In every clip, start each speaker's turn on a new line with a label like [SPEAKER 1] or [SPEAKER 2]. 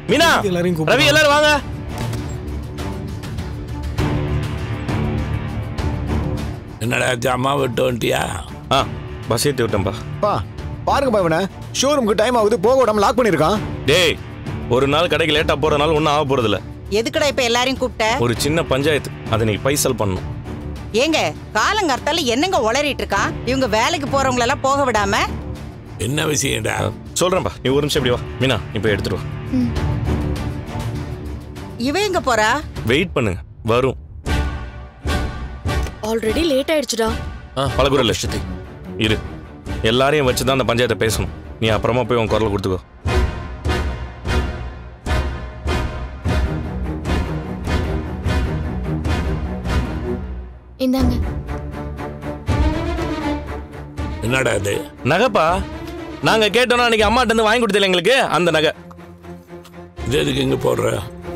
[SPEAKER 1] மீனா
[SPEAKER 2] எல்லாரையும் கூப்பிடு.
[SPEAKER 1] ரவி எல்லாரும் வாங்க
[SPEAKER 3] என்னடா ஜாமா விட்டு வந்துட்டியா
[SPEAKER 1] ஆ பஸ் ஏற்றி விட்டேன்ப்பா
[SPEAKER 2] பா பாருங்க பா இவனை ஷோரூமுக்கு டைம் ஆகுது போக விடாம லாக் பண்ணிருக்கான்
[SPEAKER 1] டேய் ஒரு நாள் கடைக்கு லேட்டா போறதுனால ஒன்றும் ஆக போறதில்ல
[SPEAKER 4] எதுக்குடா இப்ப எல்லாரையும் கூப்பிட்ட
[SPEAKER 1] ஒரு சின்ன பஞ்சாயத்து அதை நீ பைசல் பண்ணணும்
[SPEAKER 4] ஏங்க காலங்கர்த்தால என்னங்க உளறிட்டு இருக்கான் இவங்க வேலைக்கு போறவங்கள எல்லாம் போக விடாம
[SPEAKER 3] என்ன விஷயம்டா
[SPEAKER 1] சொல்றேன்ப்பா நீ ஒரு நிமிஷம் இப்படி வா மீனா இப்போ எடுத்துட்டு வா
[SPEAKER 4] இவ எங்க போறா
[SPEAKER 1] வெயிட் பண்ணுங்க வரும்
[SPEAKER 5] ஆல்ரெடி லேட் ஆயிடுச்சுடா
[SPEAKER 1] பழகுறல இரு எல்லாரையும் வச்சு தான் அந்த பஞ்சாயத்தை பேசணும் நீ அப்புறமா போய் உன் குரலை கொடுத்துக்கோ
[SPEAKER 6] இந்தாங்க
[SPEAKER 3] என்னடா இது
[SPEAKER 1] நகைப்பா நாங்க கேட்டோம்னா அன்னைக்கு அம்மாட்ட இருந்து வாங்கி கொடுத்தல எங்களுக்கு அந்த நகை
[SPEAKER 3] இது எதுக்கு இங்க போடுற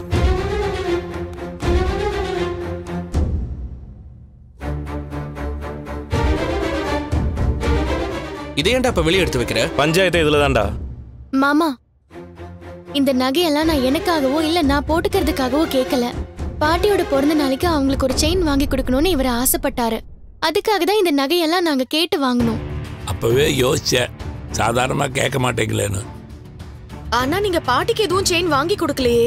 [SPEAKER 7] இதை ஏன்டா இப்ப வெளியே எடுத்து வைக்கிற
[SPEAKER 1] பஞ்சாயத்து இதுல தான்டா
[SPEAKER 6] மாமா இந்த நகையெல்லாம் நான் எனக்காகவோ இல்ல நான் போட்டுக்கிறதுக்காகவோ கேட்கல பாட்டியோட பிறந்த நாளைக்கு அவங்களுக்கு ஒரு செயின் வாங்கி கொடுக்கணும்னு இவர் ஆசைப்பட்டாரு அதுக்காக தான் இந்த நகையெல்லாம் நாங்க கேட்டு வாங்கினோம்
[SPEAKER 3] அப்பவே யோசிச்சேன் சாதாரணமா கேட்க மாட்டேங்களேன்னு
[SPEAKER 5] ஆனா நீங்க பாட்டிக்கு எதுவும் செயின் வாங்கி கொடுக்கலையே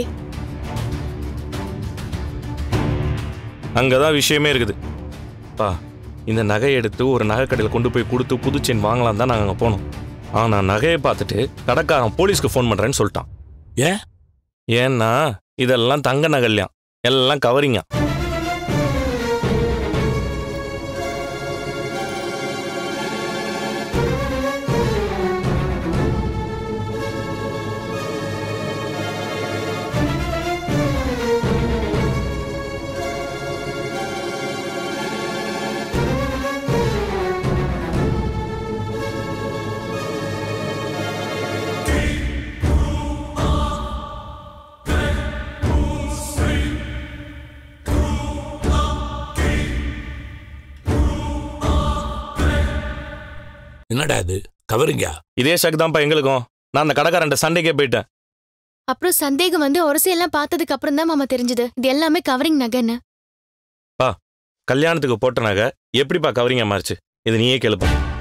[SPEAKER 1] அங்கதான் விஷயமே இருக்குது பா இந்த நகையை எடுத்து ஒரு நகை கடையில் கொண்டு போய் கொடுத்து புது செயின் வாங்கலாம் தான் நாங்கள் அங்கே போனோம் ஆனா நகையை பார்த்துட்டு கடைக்காரன் போலீஸ்க்கு ஃபோன் பண்றேன்னு சொல்லிட்டான்
[SPEAKER 3] ஏன்
[SPEAKER 1] ஏன்னா இதெல்லாம் தங்க நகல்யாம் எல்லாம் கவரிங்க
[SPEAKER 3] என்னடா இது கவருங்க
[SPEAKER 1] இதே ஷக் தான்ப்பா எங்களுக்கும் நான் அந்த கடைக்காரன்ட்ட சண்டைக்கே போயிட்டேன்
[SPEAKER 6] அப்புறம் சந்தேகம் வந்து உரசையெல்லாம் பார்த்ததுக்கு அப்புறம் தான் மாமா தெரிஞ்சது இது எல்லாமே கவரிங் நகைன்னு
[SPEAKER 1] கல்யாணத்துக்கு போட்ட நகை எப்படிப்பா கவரிங்க மாறிச்சு இது நீயே கேளுப்பா